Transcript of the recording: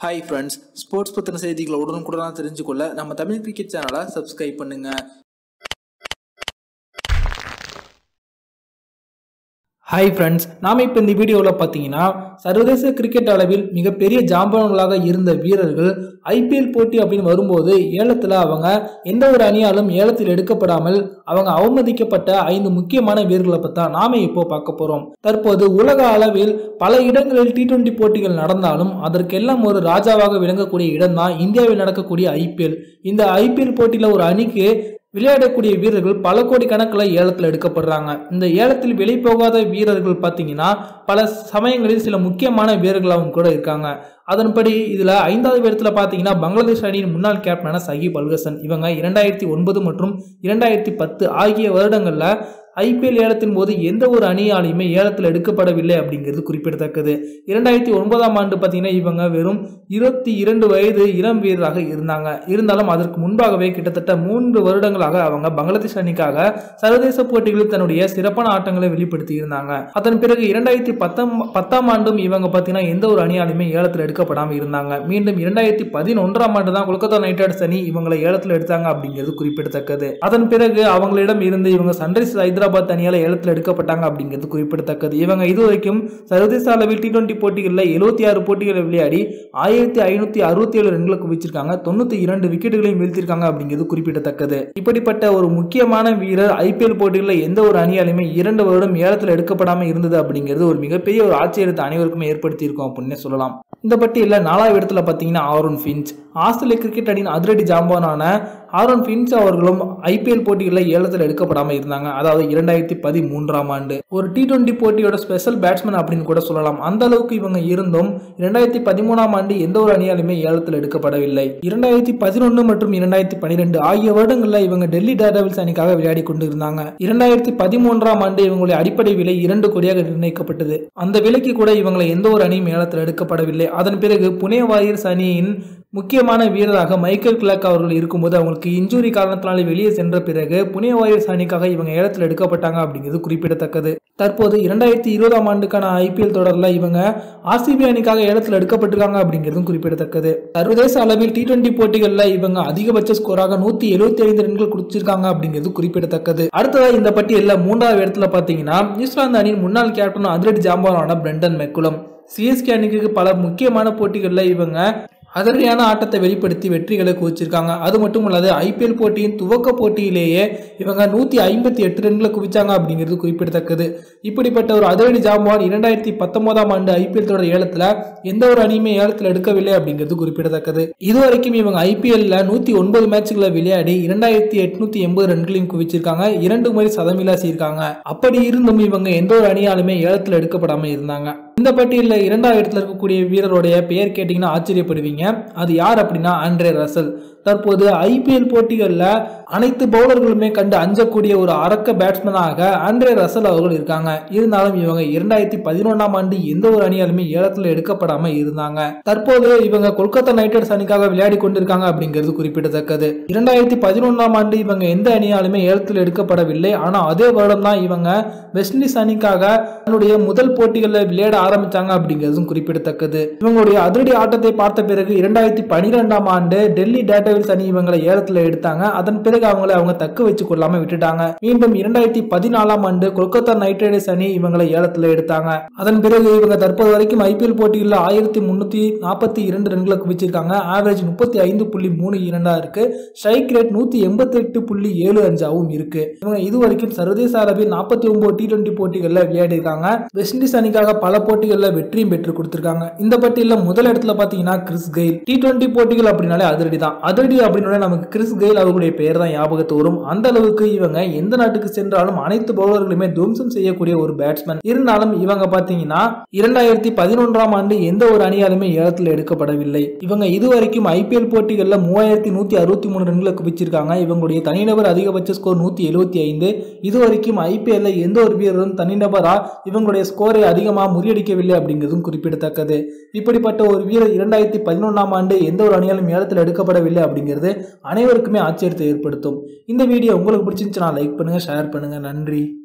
hi friends sports பற்றின செய்திகளை உடனுக்குடனாக தெரிஞ்சுக்கொள்ள நம்ம தமிழ் கிரிக்கெட் சேனலை சப்ஸ்கிரைப் பண்ணுங்க ஹாய் ஃப்ரெண்ட்ஸ் நாம் இப்போ இந்த வீடியோவில் பார்த்தீங்கன்னா சர்வதேச கிரிக்கெட் அளவில் மிகப்பெரிய ஜாம்பவன்களாக இருந்த வீரர்கள் ஐபிஎல் போட்டி அப்படின்னு வரும்போது ஏலத்தில் அவங்க எந்த ஒரு அணியாலும் ஏலத்தில் எடுக்கப்படாமல் அவங்க அவமதிக்கப்பட்ட ஐந்து முக்கியமான வீரர்களை பற்றி தான் நாம இப்போ பார்க்க போகிறோம் தற்போது உலக அளவில் பல இடங்களில் டி டுவெண்ட்டி போட்டிகள் நடந்தாலும் அதற்கெல்லாம் ஒரு ராஜாவாக விளங்கக்கூடிய இடம் தான் இந்தியாவில் நடக்கக்கூடிய ஐபிஎல் இந்த ஐபிஎல் போட்டியில் ஒரு அணிக்கு விளையாடக்கூடிய வீரர்கள் பல கோடி கணக்கில் ஏலத்தில் எடுக்கப்படுறாங்க இந்த ஏலத்தில் விலை போகாத வீரர்கள் பார்த்தீங்கன்னா பல சமயங்களில் சில முக்கியமான வீரர்களாகவும் கூட இருக்காங்க அதன்படி இதில் ஐந்தாவது இடத்துல பார்த்தீங்கன்னா பங்களாதேஷ் அணியின் முன்னாள் கேப்டனான சஹிப் அல்கசன் இவங்க இரண்டாயிரத்தி ஒன்பது மற்றும் இரண்டாயிரத்தி பத்து ஆகிய வருடங்களில் ஐபிஎல் ஏலத்தின் போது எந்த ஒரு அணியாலையுமே ஏலத்தில் எடுக்கப்படவில்லை அப்படிங்கிறது குறிப்பிடத்தக்கது இரண்டாயிரத்தி ஒன்பதாம் ஆண்டு பார்த்தீங்கன்னா இவங்க வெறும் இருபத்தி இரண்டு வயது இளம் வீரராக இருந்தாங்க இருந்தாலும் அதற்கு முன்பாகவே கிட்டத்தட்ட மூன்று வருடங்களாக அவங்க பங்களாதேஷ் அணிக்காக சர்வதேச போட்டிகளில் தன்னுடைய சிறப்பான ஆட்டங்களை வெளிப்படுத்தி இருந்தாங்க அதன் பிறகு இரண்டாயிரத்தி பத்தாம் பத்தாம் ஆண்டும் இவங்க பார்த்தீங்கன்னா எந்த ஒரு அணியாலையுமே ஏலத்தில் எடுக்கப்படாமல் இருந்தாங்க மீண்டும் இரண்டாயிரத்தி பதினொன்றாம் ஆண்டு தான் கொல்கத்தா நைட் ரைடர்ஸ் அணி இவங்களை ஏலத்தில் எடுத்தாங்க அப்படிங்கிறது குறிப்பிடத்தக்கது அதன் பிறகு அவங்களிடம் இருந்து இவங்க சன்ரைஸ் ஹைதராபாத் அணியால் ஏலத்தில் எடுக்கப்பட்டாங்க அப்படிங்கிறது குறிப்பிடத்தக்கது இவங்க இதுவரைக்கும் சர்வதேச அளவில் டி டுவெண்ட்டி போட்டிகளில் எழுபத்தி ஆறு போட்டிகளை விளையாடி ஆயிரத்தி ஐநூத்தி அறுபத்தி ஏழு ரன்களை குவிச்சிருக்காங்க தொண்ணூத்தி இரண்டு விக்கெட்டுகளையும் வீழ்த்திருக்காங்க அப்படிங்கிறது குறிப்பிடத்தக்கது இப்படிப்பட்ட ஒரு முக்கியமான வீரர் ஐபிஎல் போட்டிகளில் எந்த ஒரு அணியாலுமே இரண்டு வருடம் ஏலத்தில் எடுக்கப்படாமல் இருந்தது அப்படிங்கிறது ஒரு மிகப்பெரிய ஒரு ஆச்சரியத்தை அனைவருக்குமே ஏற்படுத்தி இருக்கும் அப்படின்னு சொல்லலாம் இந்த பட்டியலில் நாலாவது இடத்துல பார்த்தீங்கன்னா ஆரோன் ஃபின்ச் ஆஸ்திரேலிய கிரிக்கெட் அணியின் அதிரடி ஜாம்பானான ஆரோன் ஃபின்ச் அவர்களும் ஐபிஎல் போட்டிகளில் ஏலத்தில் எடுக்கப்படாமல் இருந்தாங்க அதாவது இரண்டாயிரத்தி பதிமூன்றாம் ஆண்டு ஒரு டி டுவெண்ட்டி போட்டியோட ஸ்பெஷல் பேட்ஸ்மேன் அப்படின்னு கூட சொல்லலாம் அந்த அளவுக்கு இவங்க இருந்தும் இரண்டாயிரத்தி பதிமூணாம் ஆண்டு எந்த ஒரு அணியாலுமே ஏலத்தில் எடுக்கப்படவில்லை இரண்டாயிரத்தி பதினொன்று மற்றும் இரண்டாயிரத்தி பனிரெண்டு ஆகிய வருடங்களில் இவங்க டெல்லி டேர்டவில்ஸ் அணிக்காக விளையாடி கொண்டிருந்தாங்க இரண்டாயிரத்தி பதிமூன்றாம் ஆண்டு இவங்களுடைய அடிப்படை விலை இரண்டு கோடியாக நிர்ணயிக்கப்பட்டது அந்த விலைக்கு கூட இவங்களை எந்த ஒரு அணியும் ஏலத்தில் எடுக்கப்படவில்லை அதன் பிறகு புனே வாரியர்ஸ் அணியின் முக்கியமான வீரராக மைக்கேல் கிளக் அவர்கள் இருக்கும்போது அவங்களுக்கு இன்ஜுரி காரணத்தினால வெளியே சென்ற பிறகு புனே வாரியர்ஸ் அணிக்காக இவங்க ஏலத்தில் எடுக்கப்பட்டாங்க அப்படிங்கிறது குறிப்பிடத்தக்கது தற்போது இரண்டாயிரத்தி இருபதாம் ஆண்டுக்கான ஐபிஎல் தொடரில் இவங்க ஆர்சிபி அணிக்காக ஏலத்தில் எடுக்கப்பட்டிருக்காங்க அப்படிங்கிறதும் குறிப்பிடத்தக்கது சர்வதேச அளவில் டி டுவெண்ட்டி போட்டிகளில் இவங்க அதிகபட்ச ஸ்கோராக நூத்தி எழுபத்தி ஐந்து ரன்கள் குடிச்சிருக்காங்க அப்படிங்கிறது குறிப்பிடத்தக்கது அடுத்ததாக இந்த பட்டியலில் மூன்றாவது இடத்துல பார்த்தீங்கன்னா நியூசிலாந்து அணியின் முன்னாள் கேப்டன் அதிரடி ஜாம்பானான பிரெண்டன் மெக்குலம் சிஎஸ்கே அணிக்கு பல முக்கியமான போட்டிகளில் இவங்க அதிரடியான ஆட்டத்தை வெளிப்படுத்தி வெற்றிகளை குவிச்சிருக்காங்க அது மட்டும் இல்லாது ஐபிஎல் போட்டியின் துவக்க போட்டியிலேயே இவங்க நூற்றி ஐம்பத்தி எட்டு ரன்களை குவிச்சாங்க அப்படிங்கிறது குறிப்பிடத்தக்கது இப்படிப்பட்ட ஒரு அதிரடி ஜாம்பவான் இரண்டாயிரத்தி பத்தொன்பதாம் ஆண்டு ஐபிஎல் தொடர் ஏலத்தில் எந்த ஒரு அணியுமே ஏலத்தில் எடுக்கவில்லை அப்படிங்கிறது குறிப்பிடத்தக்கது இதுவரைக்கும் இவங்க ஐபிஎல்ல நூற்றி ஒன்பது மேட்ச்களை விளையாடி இரண்டாயிரத்தி எட்நூத்தி எண்பது ரன்களையும் குவிச்சிருக்காங்க இரண்டு முறை சதமிலாசியிருக்காங்க அப்படி இருந்தும் இவங்க எந்த ஒரு அணியாலுமே ஏலத்தில் எடுக்கப்படாமல் இருந்தாங்க இந்த பட்டியலில் இரண்டாவது இடத்துல இருக்கக்கூடிய வீரருடைய பெயர் கேட்டிங்கன்னா ஆச்சரியப்படுவீங்க அது யார் அப்படின்னா ஆண்ட்ரே ரசல் தற்போது ஐபிஎல் போட்டிகளில் அனைத்து பவுலர்களுமே கண்டு அஞ்சக்கூடிய ஒரு அரக்க பேட்ஸ்மேனாக ஆண்ட்ரே ரசல் அவர்கள் இருக்காங்க இருந்தாலும் இவங்க இரண்டாயிரத்தி பதினொன்றாம் ஆண்டு எந்த ஒரு அணியாலுமே ஏலத்தில் எடுக்கப்படாம இருந்தாங்க தற்போது இவங்க கொல்கத்தா நைட் ரைடர்ஸ் அணிக்காக விளையாடி கொண்டிருக்காங்க அப்படிங்கிறது குறிப்பிடத்தக்கது இரண்டாயிரத்தி பதினொன்றாம் ஆண்டு இவங்க எந்த அணியாலுமே ஏலத்தில் எடுக்கப்படவில்லை ஆனால் அதே வருடம் தான் இவங்க வெஸ்ட் இண்டீஸ் அணிக்காக தன்னுடைய முதல் போட்டிகளில் விளையாட ஆரம்பிச்சாங்க அப்படிங்கிறதும் குறிப்பிடத்தக்கது இவங்களுடைய அதிரடி ஆட்டத்தை பார்த்த பிறகு இரண்டாயிரத்தி பனிரெண்டாம் ஆண்டு டெல்லி டேட்டாவில்ஸ் அணி இவங்களை ஏலத்தில் எடுத்தாங்க அதன் பிறகு அவங்களை அவங்க தக்க வச்சு கொள்ளாம விட்டுட்டாங்க மீண்டும் இரண்டாயிரத்தி பதினாலாம் ஆண்டு கொல்கத்தா நைட் ரைடர்ஸ் அணி இவங்களை ஏலத்தில் எடுத்தாங்க அதன் பிறகு இவங்க தற்போது வரைக்கும் ஐபிஎல் போட்டிகளில் ஆயிரத்தி முன்னூத்தி நாற்பத்தி இரண்டு ரன்களை குவிச்சிருக்காங்க ஆவரேஜ் முப்பத்தி ஐந்து புள்ளி மூணு இரண்டா இருக்கு ஸ்ட்ரைக் ரேட் நூத்தி எண்பத்தி எட்டு புள்ளி ஏழு அஞ்சாவும் இருக்கு இவங்க இது வரைக்கும் சர்வதேச அளவில் நாற்பத்தி ஒன்பது டி டுவெண்ட்டி போட்டிகளில் விளையாடி இருக்காங்க வெஸ்ட் இண்டீஸ் அணிக்காக பல போட்டிகளில் வெற்றியும் பெற்று கொடுத்திருக்காங்க இந்த பட்டியலில் முதல் இடத்துல பாத்தீங்கன்னா கிறிஸ் கெயில் டி டுவெண்ட்டி போட்டிகள் அப்படின்னாலே அதிரடி தான் அதிரடி அப்படின்னாலே நமக்கு கிறிஸ் கெயில் அவர்களுடைய பெயர் தான் ஞாபகத்து வரும் அந்த அளவுக்கு இவங்க எந்த நாட்டுக்கு சென்றாலும் அனைத்து பவுலர்களுமே துவம்சம் செய்யக்கூடிய ஒரு பேட்ஸ்மேன் இருந்தாலும் இவங்க பாத்தீங்கன்னா இரண்டாயிரத்தி பதினொன்றாம் ஆண்டு எந்த ஒரு அணியாலுமே ஏலத்தில் எடுக்கப்படவில்லை இவங்க இதுவரைக்கும் ஐபிஎல் போட்டிகளில் மூவாயிரத்தி நூத்தி அறுபத்தி மூணு ரன்களை குவிச்சிருக்காங்க இவங்களுடைய தனிநபர் அதிகபட்ச ஸ்கோர் நூத்தி எழுபத்தி ஐந்து இதுவரைக்கும் ஐபிஎல்ல எந்த ஒரு வீரரும் தனிநபரா இவங்களுடைய ஸ்கோரை அதிகமாக முறியடிக்கவில்லை அப்படிங்கிறதும் குறிப்பிடத்தக்கது இப்படிப்பட்ட ஒரு வீரர் இரண்டாயிரத்தி பதினொன்றாம் ஆண்டு எந்த ஒரு அணியாலும் ஏலத்தில் எடுக்கப்படவில்லை அப்படிங்கிறது அனைவருக்குமே ஆச்சரியத்தை ஏற்படுத்தும் இந்த வீடியோ உங்களுக்கு பிடிச்சிருந்துச்சுன்னா லைக் பண்ணுங்க ஷேர் பண்ணுங்க நன்றி